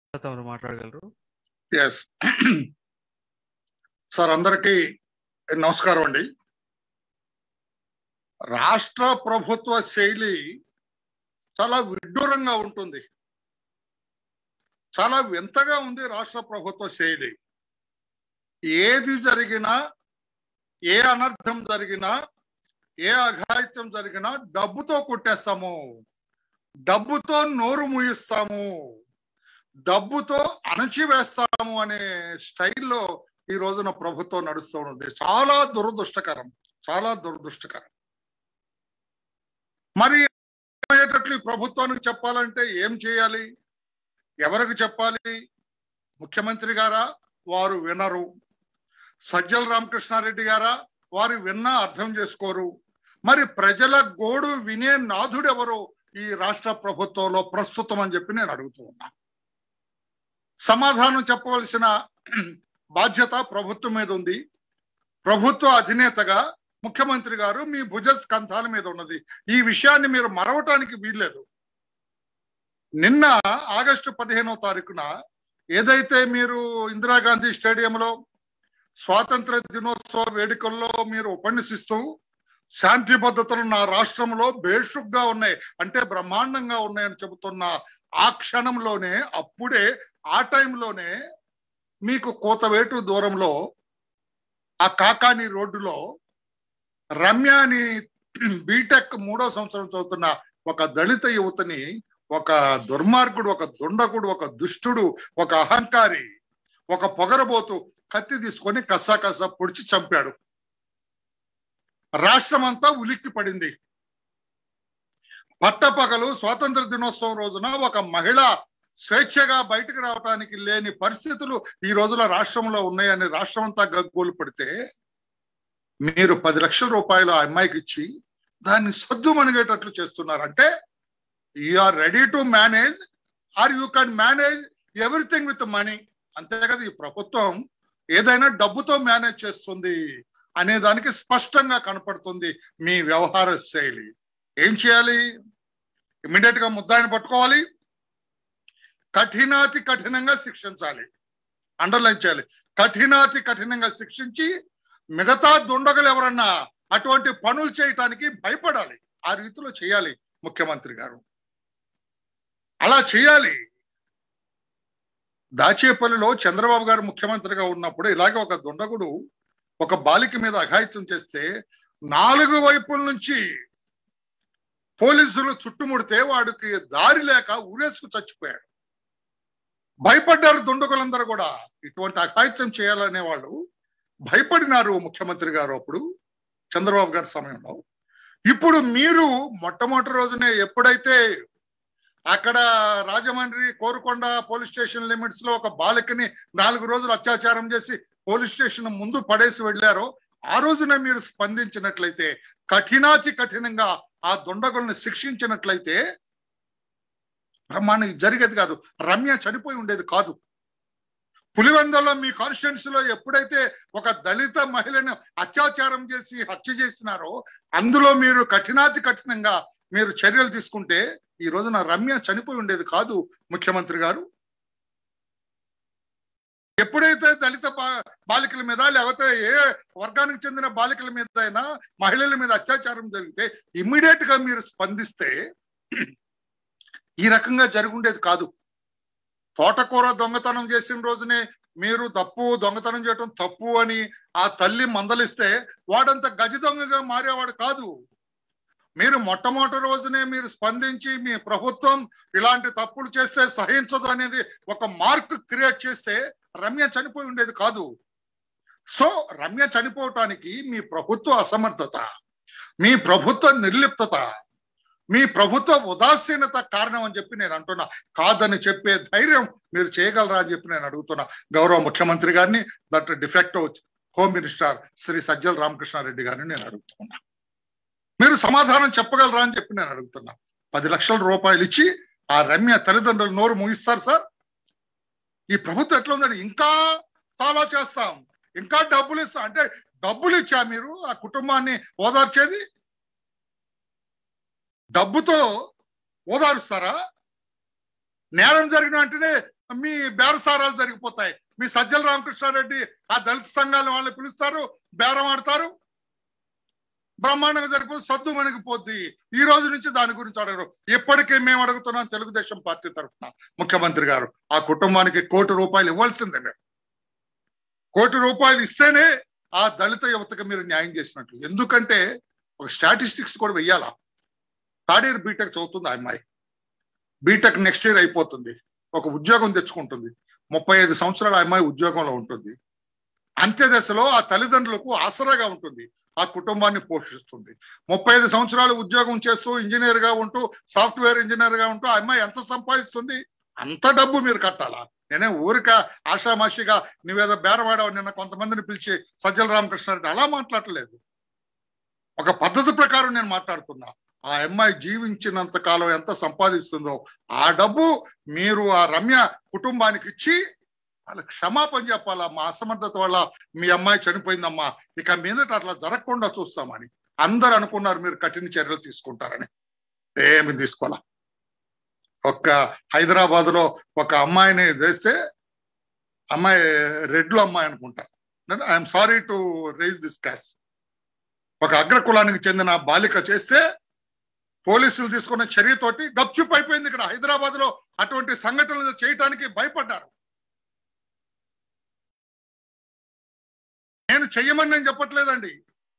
తమరు మాట్లాడగలరు yes sir అందరికీ నమస్కారం అండి రాష్ట్ర ప్రభుత్వ శైలి చాలా విడ్డూరంగా ఉంటుంది చాలా వింతగా ఉంది రాష్ట్ర ప్రభుత్వ శైలి ఏది జరిగినా ఏ అనర్థం జరిగినా ఏ అఘాయిత్యం జరిగినా డబ్బుతో కొట్టేస్తాము డబ్బుతో నోరు ముయిస్తాము డబ్బుతో అణచివేస్తాము అనే స్టైల్లో ఈ రోజున ప్రభుత్వం నడుస్తూ ఉంది చాలా దురదృష్టకరం చాలా దురదృష్టకరం మరి అయ్యేటట్లు ఈ ప్రభుత్వానికి చెప్పాలంటే ఏం చేయాలి ఎవరికి చెప్పాలి ముఖ్యమంత్రి గారా వారు వినరు సజ్జల రామకృష్ణారెడ్డి గారా వారు విన్నా అర్థం చేసుకోరు మరి ప్రజల గోడు వినే నాథుడెవరు ఈ రాష్ట్ర ప్రభుత్వంలో ప్రస్తుతం అని చెప్పి నేను అడుగుతూ ఉన్నా సమాధానం చెప్పవలసిన బాధ్యత ప్రభుత్వం మీద ఉంది ప్రభుత్వ అధినేతగా ముఖ్యమంత్రి గారు మీ భుజ స్కంధాల మీద ఉన్నది ఈ విషయాన్ని మీరు మరవటానికి వీల్లేదు నిన్న ఆగస్టు పదిహేనో తారీఖున ఏదైతే మీరు ఇందిరాగాంధీ స్టేడియంలో స్వాతంత్ర దినోత్సవ వేడుకల్లో మీరు ఉపన్యసిస్తూ శాంతి భద్రతలు నా రాష్ట్రంలో బేషుగ్గా ఉన్నాయి అంటే బ్రహ్మాండంగా ఉన్నాయని చెబుతున్న ఆ క్షణంలోనే అప్పుడే ఆ టైంలోనే మీకు కోతవేటు దూరంలో ఆ కాకాని రోడ్డులో రమ్య అని బీటెక్ మూడో సంవత్సరం చదువుతున్న ఒక దళిత యువతని ఒక దుర్మార్గుడు ఒక దుండగుడు ఒక దుష్టుడు ఒక అహంకారి ఒక పొగరబోతు కత్తి తీసుకొని కస్సా కస్సా పొడిచి చంపాడు రాష్ట్రం అంతా ఉలిక్కి పడింది పట్టపగలు స్వాతంత్ర దినోత్సవం రోజున ఒక మహిళ స్వేచ్ఛగా బయటకు రావడానికి లేని పరిస్థితులు ఈ రోజుల రాష్ట్రంలో ఉన్నాయని రాష్ట్రం అంతా గగ్గోలు పడితే మీరు పది లక్షల రూపాయలు ఆ అమ్మాయికి ఇచ్చి దాన్ని సద్దు మణిగేటట్లు చేస్తున్నారు అంటే are ready to manage are you can manage everything with money అంతే కదా ఈ ప్రభుత్వం ఏదైనా డబ్బుతో మేనేజ్ చేస్తుంది అనే దానికి స్పష్టంగా కనపడుతుంది మీ వ్యవహార శైలి ఏం చేయాలి ఇమ్మీడియట్ గా ముద్దాయిని పట్టుకోవాలి కఠినాతి కఠినంగా శిక్షించాలి అండర్లైన్ చేయాలి కఠినాతి కఠినంగా శిక్షించి మిగతా దుండగులు ఎవరన్నా అటువంటి పనులు చేయటానికి భయపడాలి ఆ రీతిలో చేయాలి ముఖ్యమంత్రి గారు అలా చేయాలి దాచేపల్లిలో చంద్రబాబు గారు ముఖ్యమంత్రిగా ఉన్నప్పుడు ఇలాగే ఒక దుండగుడు ఒక బాలిక మీద అఘాయిత్యం చేస్తే నాలుగు వైపుల నుంచి పోలీసులు చుట్టుముడితే వాడికి దారి లేక ఊరేసుకు చచ్చిపోయాడు భయపడ్డారు దుండగులందరూ కూడా ఇటువంటి అఘాయిత్యం చేయాలనే వాళ్ళు భయపడినారు ముఖ్యమంత్రి గారు అప్పుడు చంద్రబాబు గారి సమయంలో ఇప్పుడు మీరు మొట్టమొదటి రోజునే ఎప్పుడైతే అక్కడ Rajahmundry Korukonda police station limits లో ఒక బాలికని నాలుగు రోజులు అత్యాచారం చేసి పోలీస్ స్టేషన్ ముందు పడేసి వెళ్ళారో ఆ రోజున మీరు స్పందించినట్లయితే కఠినాతి కఠినంగా ఆ దుండగుల్ని శిక్షించినట్లయితే బ్రహ్మాండం జరిగేది కాదు రమ్య చనిపోయి ఉండేది కాదు పులివెందలో మీ కాన్స్టిట్యున్సీ లో ఎప్పుడైతే ఒక దళిత మహిళను అత్యాచారం చేసి హత్య చేసినారో అందులో మీరు కఠినాతి కఠినంగా మీరు చర్యలు తీసుకుంటే ఈ రోజున రమ్య చనిపోయి ఉండేది కాదు ముఖ్యమంత్రి గారు ఎప్పుడైతే దళిత బాలికల మీద లేకపోతే ఏ వర్గానికి చెందిన బాలికల మీద అయినా మహిళల మీద అత్యాచారం జరిగితే ఇమ్మీడియట్ గా మీరు స్పందిస్తే ఈ రకంగా జరుగుండేది కాదు తోటకూర దొంగతనం చేసిన రోజునే మీరు తప్పు దొంగతనం చేయటం తప్పు అని ఆ తల్లి మందలిస్తే వాడంత గజ దొంగగా మారేవాడు కాదు మీరు మొట్టమొదటి రోజునే మీరు స్పందించి మీ ప్రభుత్వం ఇలాంటి తప్పులు చేస్తే సహించదు అనేది ఒక మార్క్ క్రియేట్ చేస్తే రమ్య చనిపోయి ఉండేది కాదు సో రమ్య చనిపోవటానికి మీ ప్రభుత్వ అసమర్థత మీ ప్రభుత్వ నిర్లిప్తత మీ ప్రభుత్వ ఉదాసీనత కారణం అని చెప్పి నేను అంటున్నా కాదని చెప్పే ధైర్యం మీరు చేయగలరా అని చెప్పి నేను అడుగుతున్నా గౌరవ ముఖ్యమంత్రి గారిని that defective home minister Shri Sajjala Ramakrishnareddy గారిని నేను అడుగుతున్నా మీరు సమాధానం చెప్పగలరా అని చెప్పి నేను అడుగుతున్నా పది లక్షల రూపాయలు ఇచ్చి ఆ రమ్య తల్లిదండ్రులు నోరు ముగిస్తారు సార్ ఈ ప్రభుత్వం ఎట్లా ఉందండి ఇంకా చాలా చేస్తాం ఇంకా డబ్బులు ఇస్తాం అంటే డబ్బులు ఇచ్చా మీరు ఆ కుటుంబాన్ని ఓదార్చేది డబ్బుతో ఓదారుస్తారా నేరం జరిగిన వెంటనే మీ బేరసారాలు జరిగిపోతాయి మీ సజ్జల రామకృష్ణారెడ్డి ఆ దళిత సంఘాల వాళ్ళని పిలుస్తారు బేరం ఆడతారు బ్రహ్మాండంగా జరిగిపోతే సద్దు మణిగిపోద్ది ఈ రోజు నుంచి దాని గురించి అడగరు ఇప్పటికే మేము అడుగుతున్నాం తెలుగుదేశం పార్టీ తరఫున ముఖ్యమంత్రి గారు ఆ కుటుంబానికి కోటి రూపాయలు ఇవ్వాల్సిందే మీరు కోటి రూపాయలు ఇస్తేనే ఆ దళిత యువతకు మీరు న్యాయం చేసినట్లు ఎందుకంటే ఒక స్టాటిస్టిక్స్ కూడా వెయ్యాలా థర్డ్ ఇయర్ బీటెక్ చదువుతుంది ఆ అమ్మాయి బీటెక్ నెక్స్ట్ ఇయర్ అయిపోతుంది ఒక ఉద్యోగం తెచ్చుకుంటుంది ముప్పై ఐదు సంవత్సరాల ఆ అమ్మాయి ఉద్యోగంలో ఉంటుంది అంత్య దశలో ఆ తల్లిదండ్రులకు ఆసరాగా ఉంటుంది ఆ కుటుంబాన్ని పోషిస్తుంది ముప్పై ఐదు సంవత్సరాలు ఉద్యోగం చేస్తూ ఇంజనీర్ గా ఉంటూ సాఫ్ట్వేర్ ఇంజనీర్ గా ఉంటూ ఆ అమ్మాయి ఎంత సంపాదిస్తుంది అంత డబ్బు మీరు కట్టాలా నేనే ఊరిక ఆషామాషిగా నువ్వేదో బేరవాడావు నిన్న కొంతమందిని పిలిచి సజ్జల రామకృష్ణారెడ్డి అలా మాట్లాడలేదు ఒక పద్ధతి ప్రకారం నేను మాట్లాడుతున్నా ఆ అమ్మాయి జీవించినంత కాలం ఎంత సంపాదిస్తుందో ఆ డబ్బు మీరు ఆ రమ్య కుటుంబానికి ఇచ్చి వాళ్ళకి క్షమాపణ చెప్పాలా మా అసమర్థత వల్ల మీ అమ్మాయి చనిపోయిందమ్మా ఇక మీదట అట్లా జరగకుండా చూస్తామని అందరు అనుకున్నారు మీరు కఠిన చర్యలు తీసుకుంటారని ఏమి తీసుకోవాలా ఒక్క హైదరాబాద్ లో ఒక అమ్మాయిని వేస్తే అమ్మాయి రెడ్లు అమ్మాయి అనుకుంటా I'm sorry to raise this caste ఒక అగ్రకులానికి చెందిన బాలిక చేస్తే పోలీసులు తీసుకున్న చర్యతోటి గప్చుప్ అయిపోయింది ఇక్కడ హైదరాబాద్ లో అటువంటి సంఘటనలు చేయటానికి భయపడ్డారు నేను చెయ్యమని నేను చెప్పట్లేదండి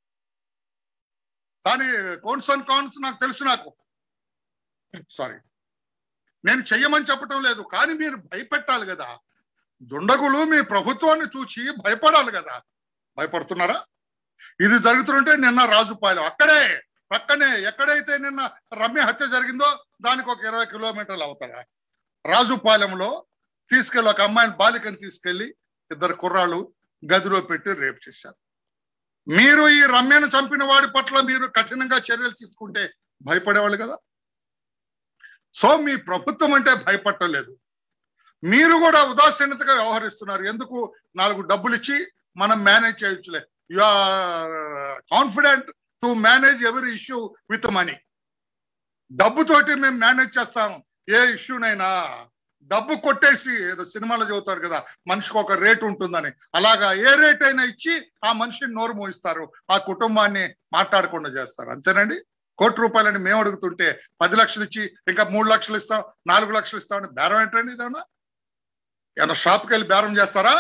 దాని కోన్స్ అండ్ కాన్స్ నాకు తెలుసు నాకు సారీ నేను చెయ్యమని చెప్పటం లేదు కానీ మీరు భయపెట్టాలి కదా దుండగులు మీ ప్రభుత్వాన్ని చూసి భయపడాలి కదా భయపడుతున్నారా ఇది జరుగుతుంటే నిన్న రాజుపాలెం అక్కడే పక్కనే ఎక్కడైతే నిన్న రమ్య హత్య జరిగిందో దానికి ఒక ఇరవై కిలోమీటర్లు అవుతారా రాజుపాలెంలో తీసుకెళ్లి ఒక అమ్మాయిని బాలికని తీసుకెళ్లి ఇద్దరు కుర్రాళ్ళు గదిలో పెట్టి రేపు చేశారు మీరు ఈ రమ్యను చంపిన వాడి పట్ల మీరు కఠినంగా చర్యలు తీసుకుంటే భయపడేవాళ్ళు కదా సో మీ ప్రభుత్వం అంటే భయపట్టలేదు మీరు కూడా ఉదాసీనతగా వ్యవహరిస్తున్నారు ఎందుకు నాలుగు డబ్బులు ఇచ్చి మనం మేనేజ్ చేయొచ్చులే you are confident to manage every issue with money డబ్బుతోటి మేము మేనేజ్ చేస్తాం ఏ ఇష్యూనైనా డబ్బు కొట్టేసి ఏదో సినిమాలో చెబుతారు కదా మనిషికి ఒక రేట్ ఉంటుందని అలాగా ఏ రేట్ అయినా ఇచ్చి ఆ మనిషిని నోరు మోయిస్తారు ఆ కుటుంబాన్ని మాట్లాడకుండా చేస్తారు అంతేనండి కోటి రూపాయలని మేము అడుగుతుంటే పది లక్షలు ఇచ్చి ఇంకా మూడు లక్షలు ఇస్తాం నాలుగు లక్షలు ఇస్తాం అని బేరం ఏంటండి ఇదన్నా ఏమన్నా షాప్కి వెళ్ళి బేరం చేస్తారా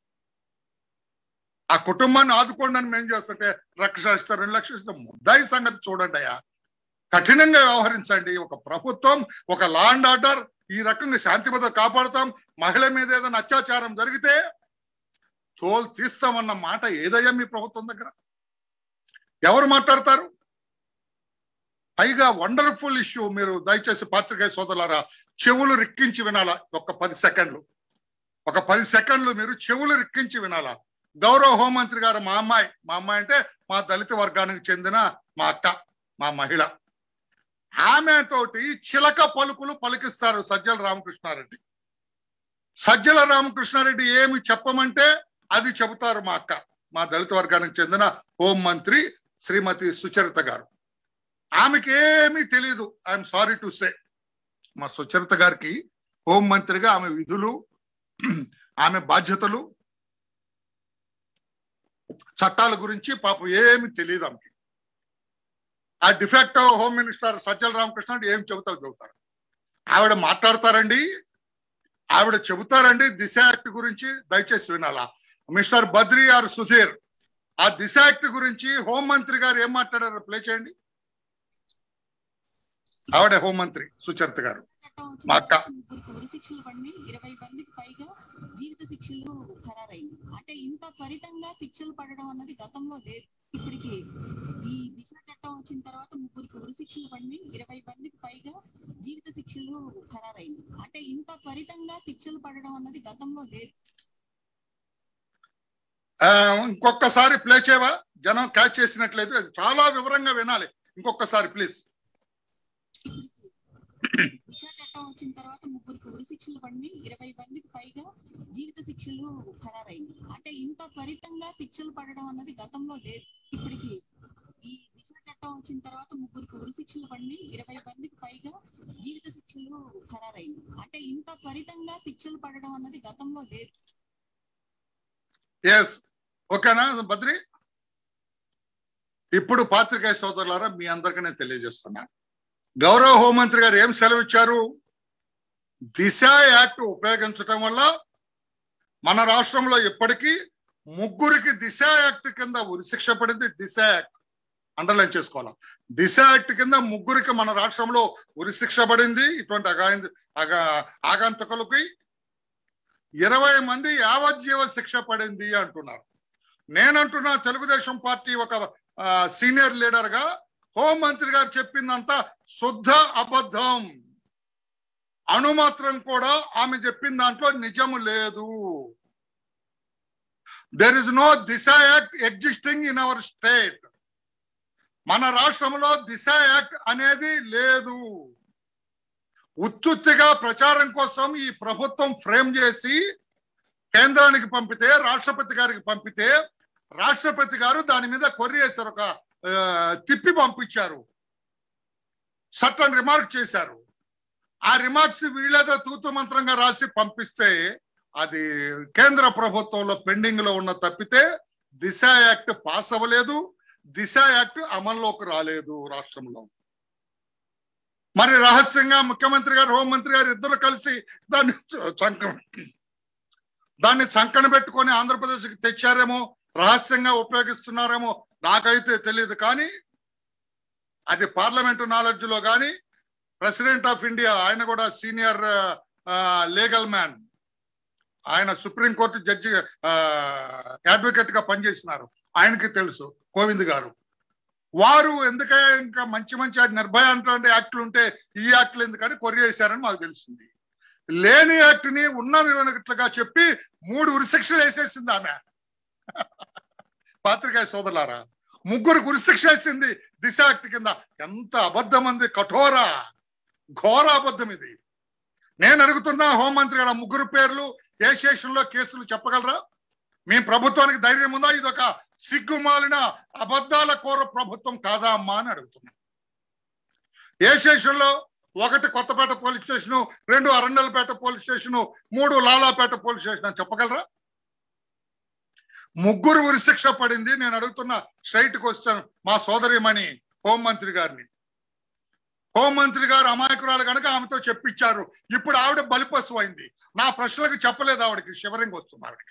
ఆ కుటుంబాన్ని ఆదుకోండి అని మేము చేస్తుంటే లక్ష ఇస్తారు రెండు లక్షలు ఇస్తాం ముద్దాయి సంగతి చూడండి అయ్యా కఠినంగా వ్యవహరించండి ఒక ప్రభుత్వం ఒక లా అండ్ ఆర్డర్ ఈ రకంగా శాంతి భద్రత కాపాడుతాం మహిళ మీద ఏదైనా అత్యాచారం జరిగితే తోలు తీస్తామన్న మాట ఏదయ్యా మీ ప్రభుత్వం దగ్గర ఎవరు మాట్లాడతారు పైగా వండర్ఫుల్ ఇష్యూ మీరు దయచేసి పాత్రికేయ సోదరులారా చెవులు రిక్కించి వినాలా ఒక పది సెకండ్లు ఒక పది సెకండ్లు మీరు చెవులు రిక్కించి వినాలా గౌరవ హోంమంత్రి గారు మా అమ్మాయి మా అమ్మాయి అంటే మా దళిత వర్గానికి చెందిన మా అక్క మా మహిళ ఆమె తోటి చిలక పలుకులు పలికిస్తారు సజ్జల రామకృష్ణారెడ్డి సజ్జల రామకృష్ణారెడ్డి ఏమి చెప్పమంటే అది చెబుతారు మా అక్క మా దళిత వర్గానికి చెందిన హోంమంత్రి శ్రీమతి సుచరిత గారు ఆమెకి ఏమీ తెలియదు ఐఎమ్ సారీ టు సే మా సుచరిత గారికి హోంమంత్రిగా ఆమె విధులు ఆమె బాధ్యతలు చట్టాల గురించి పాపం ఏమి తెలియదు ఆమెకి ఆ defect home minister Sajjala Ramakrishna ఏం చెబుతావు చెబుతారు ఆవిడ మాట్లాడతారండి ఆవిడ చెబుతారండి దిశ యాక్ట్ గురించి దయచేసి వినాలా మిస్టర్ బద్రి ఆర్ సుధీర్ ఆ దిశ యాక్ట్ గురించి హోంమంత్రి గారు ఏం మాట్లాడారో ప్లే చేయండి ఆవిడ హోంమంత్రి సుచరిత గారు చట్టం వచ్చిన మా అక్క. తర్వాత ముగ్గురికి ఉరి శిక్షలు పడి ఇరవై మందికి పైగా జీవిత శిక్షలు ఖరారైంది అంటే ఇంత త్వరితంగా శిక్షలు పడడం అన్నది గతంలో లేదు ఇప్పటికి ఈ దిశ చట్టం వచ్చిన తర్వాత ముగ్గురికి ఉరి శిక్షలు పడి ఇరవై మందికి పైగా జీవిత శిక్షలు ఖరారైంది అంటే ఇంత త్వరితంగా శిక్షలు పడడం అన్నది గతంలో లేదు ఆ, ఇంకొకసారి ప్లే చేయవా జనం క్యాచ్ చేసినట్లయితే చాలా వివరంగా వినాలి ఇంకొకసారి ప్లీజ్ దిశ చట్టం వచ్చిన తర్వాత ముగ్గురికి ఉరి శిక్షలు పడి ఇరవై మందికి పైగా జీవిత శిక్షలు ఖరారైంది అంటే ఇంత త్వరితంగా శిక్షలు పడడం అన్నది గతంలో లేదు ఇప్పటికి ఈ దిశ చట్టం వచ్చిన తర్వాత ముగ్గురికి ఉరి శిక్షలు పడి ఇరవై మందికి పైగా జీవిత శిక్షలు ఖరారైంది అంటే ఇంత త్వరి త్వరితంగా శిక్షలు పడడం అన్నది గతంలో లేదు ఎస్ ఓకేనా బద్రి ఇప్పుడు పాత్రికేయ సోదరులారా మీ అందరికీ నేను తెలియజేస్తున్నాను గౌరవ హోంమంత్రి గారు ఏం సెలవిచ్చారు దిశ యాక్ట్ ఉపయోగించటం వల్ల మన రాష్ట్రంలో ఇప్పటికీ ముగ్గురికి దిశ యాక్ట్ కింద ఉరిశిక్ష పడింది దిశ యాక్ట్ అండర్లైన్ చేసుకోవాలి దిశ యాక్ట్ కింద ముగ్గురికి మన రాష్ట్రంలో ఉరిశిక్ష పడింది ఇటువంటి అగాయ అగా ఆగంతకులకి ఇరవై మంది యావజ్జీవ శిక్ష పడింది అంటున్నారు నేనంటున్నా తెలుగుదేశం పార్టీ ఒక ఆ, సీనియర్ లీడర్ గా హోంమంత్రి గారు చెప్పిందంతా శుద్ధ అబద్ధం అణుమాత్రం కూడా ఆమె చెప్పిన దాంట్లో నిజము లేదు there is no Disha act existing in our state మన రాష్ట్రంలో దిశ యాక్ట్ అనేది లేదు ఉత్తుత్తిగా ప్రచారం కోసం ఈ ప్రభుత్వం ఫ్రేమ్ చేసి కేంద్రానికి పంపితే రాష్ట్రపతి గారికి పంపితే రాష్ట్రపతి గారు దాని మీద కొర్రి వేశారు ఒక ఆ, తిప్పి పంపించారు సర్టన్ రిమార్క్ చేశారు ఆ రిమార్క్స్ వీళ్ళేదో తూతు మంత్రంగా రాసి పంపిస్తే అది కేంద్ర ప్రభుత్వంలో పెండింగ్ లో ఉన్న తప్పితే దిశ యాక్ట్ పాస్ అవ్వలేదు దిశ యాక్ట్ అమల్లోకి రాలేదు రాష్ట్రంలో మరి రహస్యంగా ముఖ్యమంత్రి గారు హోంమంత్రి గారు ఇద్దరు కలిసి దాన్ని చంక దాన్ని చంకన పెట్టుకొని ఆంధ్రప్రదేశ్కి తెచ్చారేమో రహస్యంగా ఉపయోగిస్తున్నారేమో నాకైతే తెలియదు కానీ అది పార్లమెంటు నాలెడ్జ్ లో కానీ ప్రెసిడెంట్ ఆఫ్ ఇండియా ఆయన కూడా సీనియర్ లీగల్ మ్యాన్ ఆయన సుప్రీంకోర్టు జడ్జి అడ్వకేట్ గా పనిచేసినారు ఆయనకి తెలుసు కోవింద్ గారు వారు ఎందుకే ఇంకా మంచి మంచి ఆ నిర్భయ అంటే యాక్ట్లు ఉంటే ఈ యాక్ట్లు ఎందుకని కొరిగేశారని మాకు తెలిసింది లేని యాక్ట్ ని ఉన్నట్లుగా చెప్పి మూడు ఉరిశిక్షలు వేసేసింది ఆమె పాత్రికాయ సోదరులారా ముగ్గురు ఉరిశిక్ష వేసింది దిశ యాక్ట్ కింద ఎంత అబద్ధం అంది కఠోర ఘోర అబద్ధం ఇది నేను అడుగుతున్నా హోంమంత్రి గారు ఆ ముగ్గురు పేర్లు ఏ స్టేషన్ లో కేసులు చెప్పగలరా మీ ప్రభుత్వానికి ధైర్యం ఉందా ఇది ఒక సిగ్గుమాలిన అబద్ధాల కోర ప్రభుత్వం కాదా అమ్మా అని అడుగుతున్నా ఏ స్టేషన్ లో ఒకటి కొత్తపేట పోలీస్ స్టేషన్ రెండు అరండలపేట పోలీస్ స్టేషన్ మూడు లాలాపేట పోలీస్ స్టేషన్ అని చెప్పగలరా ముగ్గురు ఉరిశిక్ష పడింది నేను అడుగుతున్న స్ట్రైట్ క్వశ్చన్ మా సోదరిమణి హోంమంత్రి గారిని హోంమంత్రి గారు అమాయకురాలు కనుక ఆమెతో చెప్పించారు ఇప్పుడు ఆవిడ బలిపశు అయింది నా ప్రశ్నలకు చెప్పలేదు ఆవిడకి షివరింగ్ వస్తుంది ఆవిడకి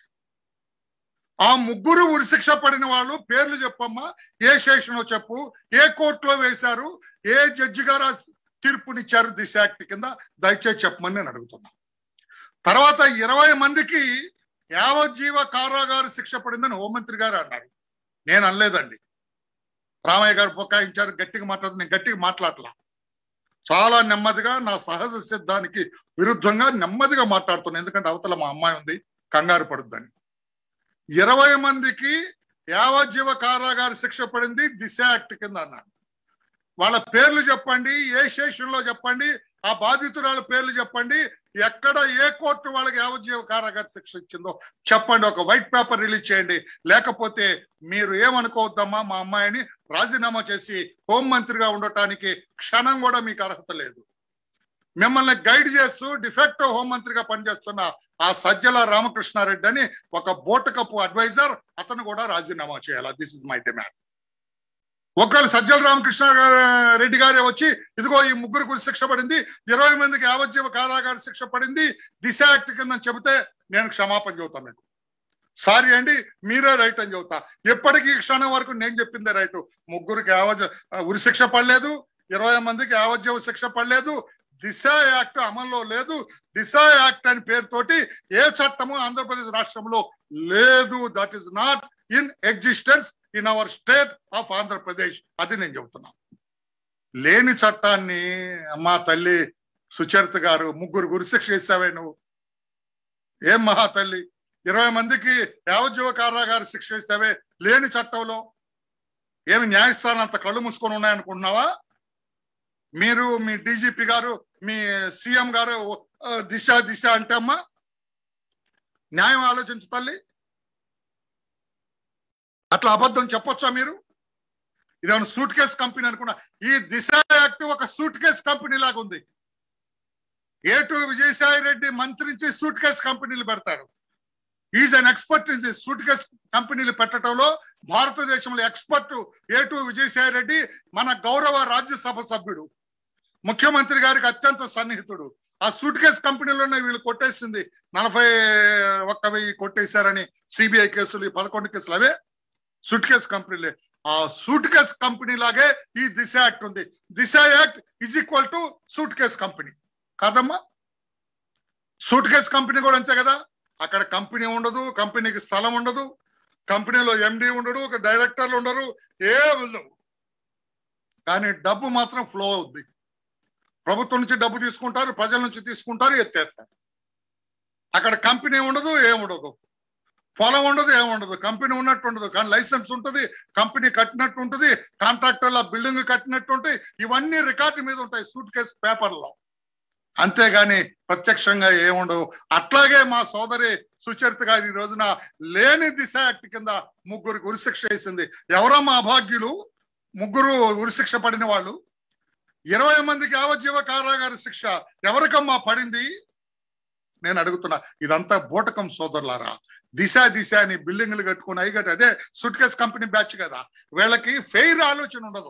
ఆ ముగ్గురు ఉరిశిక్ష పడిన వాళ్ళు పేర్లు చెప్పమ్మా ఏ స్టేషన్ చెప్పు ఏ కోర్టులో వేశారు ఏ జడ్జి గారు ఆ తీర్పునిచ్చారు దిశ యాక్ట్ కింద దయచేసి చెప్పమని నేను అడుగుతున్నా తర్వాత ఇరవై మందికి యావజ్జీవ కారాగార శిక్ష పడిందని హోంమంత్రి గారు అన్నారు నేను అనలేదండి రామయ్య గారు బొక్కాయించారు గట్టిగా మాట్లాడుతూ నేను గట్టిగా మాట్లాడలా చాలా నెమ్మదిగా నా సహజ సిద్ధానికి విరుద్ధంగా నెమ్మదిగా మాట్లాడుతున్నాను ఎందుకంటే అవతల మా అమ్మాయి ఉంది కంగారు పడుద్దని ఇరవై మందికి యావజ్జీవ కారాగార శిక్ష పడింది దిశ యాక్ట్ కింద అన్నాను వాళ్ళ పేర్లు చెప్పండి ఏ స్టేషన్ లో చెప్పండి ఆ బాధితురాల పేర్లు చెప్పండి ఎక్కడ ఏ కోర్టు వాళ్ళకి యావజ్జీవ కారాగార శిక్ష ఇచ్చిందో చెప్పండి ఒక వైట్ పేపర్ రిలీజ్ చేయండి లేకపోతే మీరు ఏమనుకోవద్దమ్మా మా అమ్మాయిని రాజీనామా చేసి హోంమంత్రిగా ఉండటానికి క్షణం కూడా మీకు అర్హత లేదు మిమ్మల్ని గైడ్ చేస్తూ డిఫెక్టివ్ హోంమంత్రిగా పనిచేస్తున్న ఆ సజ్జల రామకృష్ణారెడ్డి అని ఒక బోటకపు అడ్వైజర్ అతను కూడా రాజీనామా చేయాలి దిస్ ఇస్ మై డిమాండ్ ఒకవేళ సజ్జల రామకృష్ణ గారు రెడ్డి గారే వచ్చి ఇదిగో ఈ ముగ్గురికి శిక్ష పడింది ఇరవై మందికి యావజ్జీవ కారాగార శిక్ష పడింది దిశ యాక్ట్ కింద చెబితే నేను క్షమాపణ చెబుతాను మీకు సారీ అండి మీరే రైట్ అని చెబుతా ఎప్పటికీ ఈ క్షణం వరకు నేను చెప్పిందే రైట్ ముగ్గురికి యావజ్ ఉరి శిక్ష పడలేదు ఇరవై మందికి యావజ్జీవ శిక్ష పడలేదు దిశ యాక్ట్ అమల్లో లేదు దిశ యాక్ట్ అని పేరుతోటి ఏ చట్టము ఆంధ్రప్రదేశ్ రాష్ట్రంలో లేదు that is not in existence in our state of Andhra Pradesh అది నేను చెబుతున్నా లేని చట్టాన్ని అమ్మా తల్లి సుచరిత గారు ముగ్గురు గురిశిక్ష చేసావే నువ్వు ఏం మహా తల్లి ఇరవై మందికి యావజ్జీవ కారాగారి శిక్ష ఇస్తావే లేని చట్టంలో ఏమి న్యాయస్థానం అంత కళ్ళు మూసుకొని ఉన్నాయనుకుంటున్నావా మీరు మీ డీజీపీ గారు మీ సీఎం గారు ఆ, దిశ దిశ అంటే అమ్మా న్యాయం ఆలోచించు తల్లి అట్లా అబద్ధం చెప్పొచ్చా మీరు ఇదేమన్నా సూట్ కేస్ కంపెనీ అనుకున్నా ఈ దిశ యాక్ట్ ఒక సూట్ కేస్ కంపెనీ లాగా ఉంది ఏటు విజయసాయి రెడ్డి మంత్రించి సూట్ కేస్ కంపెనీలు పెడతాడు is an expert in the suit case కంపెనీలు పెట్టడంలో భారతదేశంలో ఎక్స్పర్ట్ ఏటు విజయసాయి రెడ్డి మన గౌరవ రాజ్యసభ సభ్యుడు ముఖ్యమంత్రి గారికి అత్యంత సన్నిహితుడు ఆ సూట్ కేస్ కంపెనీలోనే వీళ్ళు కొట్టేసింది నలభై ఒక్క వెయ్యి కొట్టేశారని సిబిఐ కేసులు ఈ పదకొండు కేసులు అవే సూట్ కేస్ కంపెనీలే ఆ సూట్ కేస్ కంపెనీ లాగే ఈ దిశ యాక్ట్ ఉంది Disha act is equal to suit case company కాదమ్మా సూట్ కేస్ కంపెనీ కూడా అంతే కదా అక్కడ కంపెనీ ఉండదు కంపెనీకి స్థలం ఉండదు కంపెనీలో ఎండి ఉండడు ఒక డైరెక్టర్లు ఉండరు ఏ ఉండవు కానీ డబ్బు మాత్రం ఫ్లో అవుద్ది ప్రభుత్వం నుంచి డబ్బు తీసుకుంటారు ప్రజల నుంచి తీసుకుంటారు ఎత్తేస్తారు అక్కడ కంపెనీ ఉండదు ఏముండదు పొలం ఉండదు ఏముండదు కంపెనీ ఉన్నట్టు ఉండదు కానీ లైసెన్స్ ఉంటుంది కంపెనీ కట్టినట్టు ఉంటుంది కాంట్రాక్టర్ల బిల్డింగ్ కట్టినట్టు ఉంటాయి ఇవన్నీ రికార్డు మీద ఉంటాయి సూట్ కేసు పేపర్లో అంతేగాని ప్రత్యక్షంగా ఏముండవు అట్లాగే మా సోదరి సుచరిత గారి ఈ రోజున లేని దిశ యాక్ట్ కింద ముగ్గురికి ఉరిశిక్ష వేసింది ఎవరమ్మా అభాగ్యులు ముగ్గురు ఉరిశిక్ష పడిన వాళ్ళు ఇరవై మందికి యావజ్జీవ కారాగార శిక్ష ఎవరికమ్మా పడింది నేను అడుగుతున్నా ఇదంతా బూటకం సోదరులారా దిశ దిశ అని బిల్డింగ్లు కట్టుకుని అయి కట్టి అదే సుట్ కేస్ కంపెనీ బ్యాచ్ కదా వీళ్ళకి ఫెయిర్ ఆలోచన ఉండదు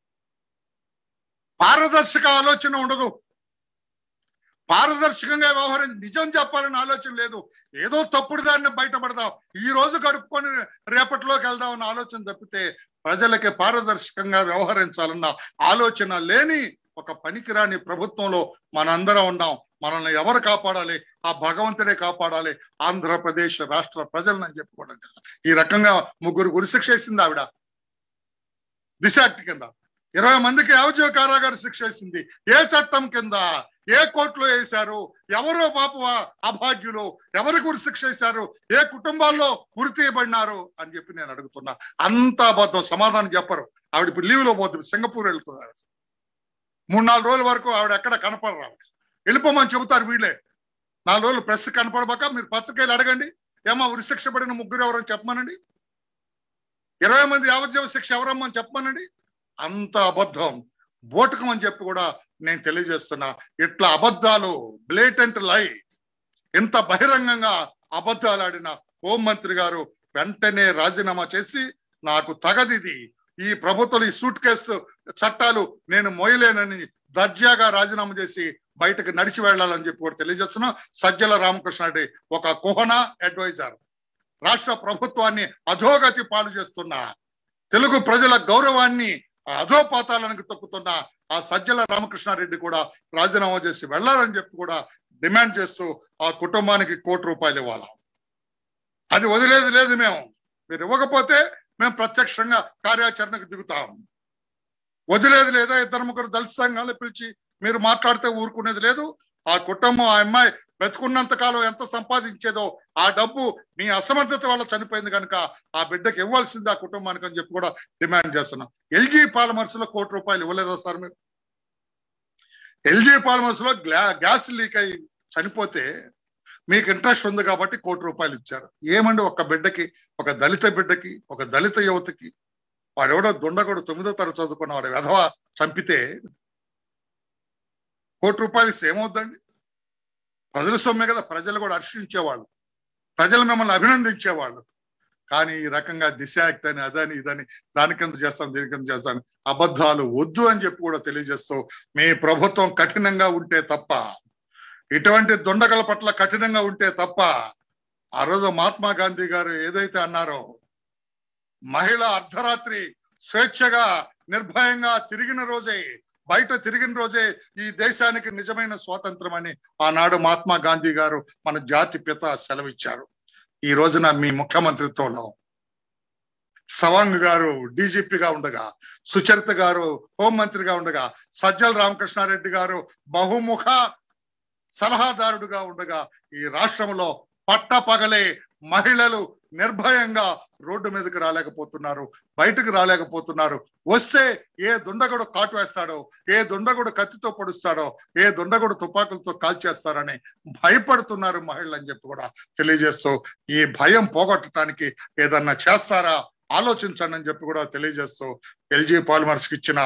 పారదర్శక ఆలోచన ఉండదు పారదర్శకంగా వ్యవహరించి నిజం చెప్పాలని ఆలోచన లేదు ఏదో తప్పుడు దాన్ని బయటపడదాం ఈ రోజు గడుపుకొని రేపటిలోకి వెళ్దామన్న ఆలోచన తప్పితే ప్రజలకి పారదర్శకంగా వ్యవహరించాలన్న ఆలోచన లేని ఒక పనికిరాని ప్రభుత్వంలో మనందరం ఉన్నాం మనల్ని ఎవరు కాపాడాలి ఆ భగవంతుడే కాపాడాలి ఆంధ్రప్రదేశ్ రాష్ట్ర ప్రజలను అని చెప్పుకోవడం కదా ఈ రకంగా ముగ్గురు గురిశిక్ష వేసింది ఆవిడ దిశ యాక్ట్ కింద ఇరవై మందికి యావజీవ కారాగార శిక్ష వేసింది ఏ చట్టం కింద ఏ కోర్టులో వేశారు ఎవరో పాప అభాగ్యులు ఎవరికి ఉరి శిక్ష వేశారు ఏ కుటుంబాల్లో ఉరి తీయబడినారు అని చెప్పి నేను అడుగుతున్నా అంత అబద్ధం సమాధానం చెప్పరు ఆవిడ ఇప్పుడు లీవ్ లో పోతుంది సింగపూర్ వెళ్తున్నారు మూడు నాలుగు రోజుల వరకు ఆవిడ ఎక్కడ కనపడరు ఆవిడ వెళ్ళిపోమని చెబుతారు వీళ్ళే నాలుగు రోజులు ప్రెస్ కనపడబాక మీరు పత్రికలు అడగండి ఏమా ఉరి శిక్ష పడిన ముగ్గురు ఎవరని చెప్పమనండి ఇరవై మంది యావజ్జీవ శిక్ష ఎవరమ్మని చెప్పమనండి అంత అబద్ధం బోటకం అని చెప్పి కూడా నేను తెలియజేస్తున్నా ఇట్లా అబద్ధాలు బ్లేటెంట్ లై ఇంత బహిరంగంగా అబద్ధాలు ఆడిన హోంమంత్రి గారు వెంటనే రాజీనామా చేసి నాకు తగదిది ఈ ప్రభుత్వం ఈ సూట్ కేసు చట్టాలు నేను మోయలేనని దర్జాగా రాజీనామా చేసి బయటకు నడిచి వెళ్ళాలని చెప్పి కూడా తెలియజేస్తున్నా సజ్జల రామకృష్ణారెడ్డి ఒక కుహన అడ్వైజర్ రాష్ట్ర ప్రభుత్వాన్ని అధోగతి పాలు చేస్తున్న తెలుగు ప్రజల గౌరవాన్ని అధోపాతాలకు తొక్కుతున్న ఆ సజ్జల రామకృష్ణారెడ్డి కూడా రాజీనామా చేసి వెళ్ళాలని చెప్పి కూడా డిమాండ్ చేస్తూ ఆ కుటుంబానికి కోటి రూపాయలు ఇవ్వాలి అది వదిలేదు లేదు మేము మీరు ఇవ్వకపోతే మేము ప్రత్యక్షంగా కార్యాచరణకు దిగుతాం వదిలేదు లేదా ఇద్దరు ముగ్గురు దళిత సంఘాలు పిలిచి మీరు మాట్లాడితే ఊరుకునేది లేదు ఆ కుటుంబం ఆ అమ్మాయి బ్రతుకున్నంత కాలం ఎంత సంపాదించేదో ఆ డబ్బు మీ అసమర్థత వల్ల చనిపోయింది కనుక ఆ బిడ్డకి ఇవ్వాల్సింది ఆ కుటుంబానికి అని చెప్పి కూడా డిమాండ్ చేస్తున్నాం ఎల్జీ పాలమర్స్ లో కోటి రూపాయలు ఇవ్వలేదా సార్ మీరు ఎల్జీ పాలమర్స్ లో గ్యాస్ లీక్ అయి చనిపోతే మీకు ఇంట్రెస్ట్ ఉంది కాబట్టి కోటి రూపాయలు ఇచ్చారు ఏమండి ఒక బిడ్డకి ఒక దళిత బిడ్డకి ఒక దళిత యువతకి వాడెవడో దుండగోడు తొమ్మిదో తరగతి చదువుకున్న వాడు వెధవ చంపితే కోటి రూపాయలు ఇస్తే ఏమవుద్దండి ప్రజల సొమ్మే కదా ప్రజలు కూడా హర్షించేవాళ్ళు ప్రజలు మిమ్మల్ని అభినందించేవాళ్ళు కానీ ఈ రకంగా దిశ యాక్ట్ అని అదని ఇదని దానికింత చేస్తాను దీనికింత చేస్తాను అబద్ధాలు వద్దు అని చెప్పి కూడా తెలియజేస్తూ మీ ప్రభుత్వం కఠినంగా ఉంటే తప్ప ఇటువంటి దొండగల పట్ల కఠినంగా ఉంటే తప్ప ఆ రోజు మహాత్మా గాంధీ గారు ఏదైతే అన్నారో మహిళ అర్ధరాత్రి స్వేచ్ఛగా నిర్భయంగా తిరిగిన రోజే బయట తిరిగిన రోజే ఈ దేశానికి నిజమైన స్వాతంత్రం అని ఆనాడు మహాత్మా గాంధీ గారు మన జాతి పిత సెలవిచ్చారు ఈ రోజున మీ ముఖ్యమంత్రిత్వంలో సవాంగ్ గారు డీజీపీగా ఉండగా సుచరిత గారు హోంమంత్రిగా ఉండగా సజ్జల రామకృష్ణారెడ్డి గారు బహుముఖ సలహాదారుడుగా ఉండగా ఈ రాష్ట్రంలో పట్ట పగలే మహిళలు నిర్భయంగా రోడ్డు మీదకి రాలేకపోతున్నారు బయటకు రాలేకపోతున్నారు వస్తే ఏ దుండగుడు కాటు వేస్తాడో ఏ దుండగుడు కత్తితో పొడుస్తాడో ఏ దుండగుడు తుపాకులతో కాల్చేస్తారని భయపడుతున్నారు మహిళలు అని చెప్పి కూడా తెలియజేస్తూ ఈ భయం పోగొట్టడానికి ఏదన్నా చేస్తారా ఆలోచించండి అని చెప్పి కూడా తెలియజేస్తూ ఎల్జీ పాలిమర్స్ కి ఇచ్చిన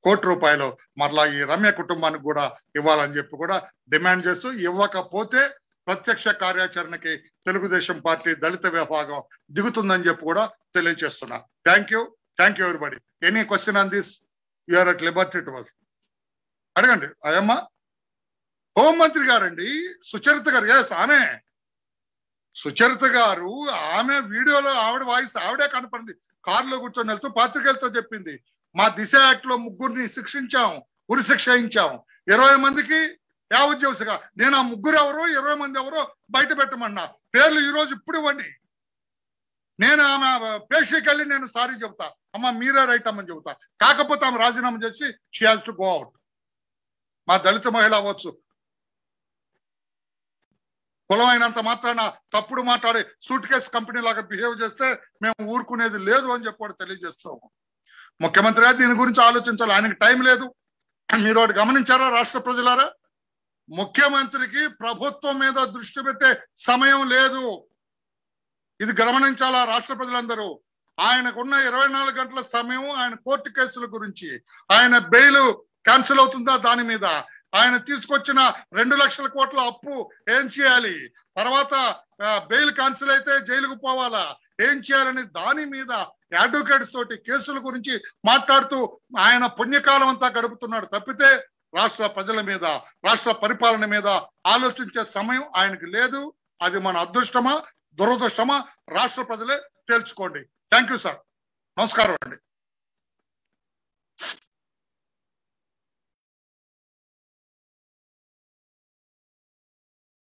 కోటి రూపాయలు మరలా ఈ రమ్య కుటుంబానికి కూడా ఇవ్వాలని చెప్పి కూడా డిమాండ్ చేస్తూ ఇవ్వకపోతే ప్రత్యక్ష కార్యాచరణకి తెలుగుదేశం పార్టీ దళిత విభాగం దిగుతుందని చెప్పి కూడా తెలియజేస్తున్నా thank you thank you everybody any question on this you are at liberty to అడగండి అయ్యమ్మా హోంమంత్రి గారండి సుచరిత గారు ఎస్ ఆమె సుచరిత గారు ఆమె వీడియోలో ఆవిడ వాయిస్ ఆవిడే కనపడింది కారులో కూర్చొని వెళ్తూ పాత్రికేయులతో చెప్పింది మా దిశ యాక్ట్ లో ముగ్గురిని శిక్షించాం ఉరి శిక్ష ఇచ్చాం ఇరవై మందికి యావజ్జవసగా నేను ఆ ముగ్గురు ఎవరో ఇరవై మంది ఎవరో బయట పెట్టమన్నా పేర్లు ఈ రోజు ఇప్పుడు ఇవ్వండి నేను ఆమె పేషీకి వెళ్ళి నేను సారీ చెబుతా అమ్మ మీరే రైట్ అమ్మని చెబుతా కాకపోతే ఆమె రాజీనామా చేసి she has to go out మా దళిత మహిళ అవ్వచ్చు కులం అయినంత మాత్రాన తప్పుడు మాట్లాడి సూట్ కేసు కంపెనీ లాగా బిహేవ్ చేస్తే మేము ఊరుకునేది లేదు అని చెప్పి కూడా తెలియజేస్తాం ముఖ్యమంత్రి గారు దీని గురించి ఆలోచించాలి ఆయనకి టైం లేదు మీరు ఒకటి గమనించారా రాష్ట్ర ప్రజలారా ముఖ్యమంత్రికి ప్రభుత్వం మీద దృష్టి పెట్టే సమయం లేదు ఇది గమనించాలా రాష్ట్ర ప్రజలందరూ ఆయనకున్న ఇరవై నాలుగు గంటల సమయం ఆయన కోర్టు కేసుల గురించి ఆయన బెయిల్ క్యాన్సిల్ అవుతుందా దాని మీద ఆయన తీసుకొచ్చిన రెండు లక్షల కోట్ల అప్పు ఏం చేయాలి తర్వాత బెయిల్ క్యాన్సిల్ అయితే జైలుకు పోవాలా ఏం చేయాలని దాని మీద అడ్వకేట్స్ తోటి కేసుల గురించి మాట్లాడుతూ ఆయన పుణ్యకాలం అంతా గడుపుతున్నాడు తప్పితే రాష్ట్ర ప్రజల మీద రాష్ట్ర పరిపాలన మీద ఆలోచించే సమయం ఆయనకి లేదు అది మన అదృష్టమా దురదృష్టమా రాష్ట్ర ప్రజలే తేల్చుకోండి థ్యాంక్ యూ సార్ నమస్కారం అండి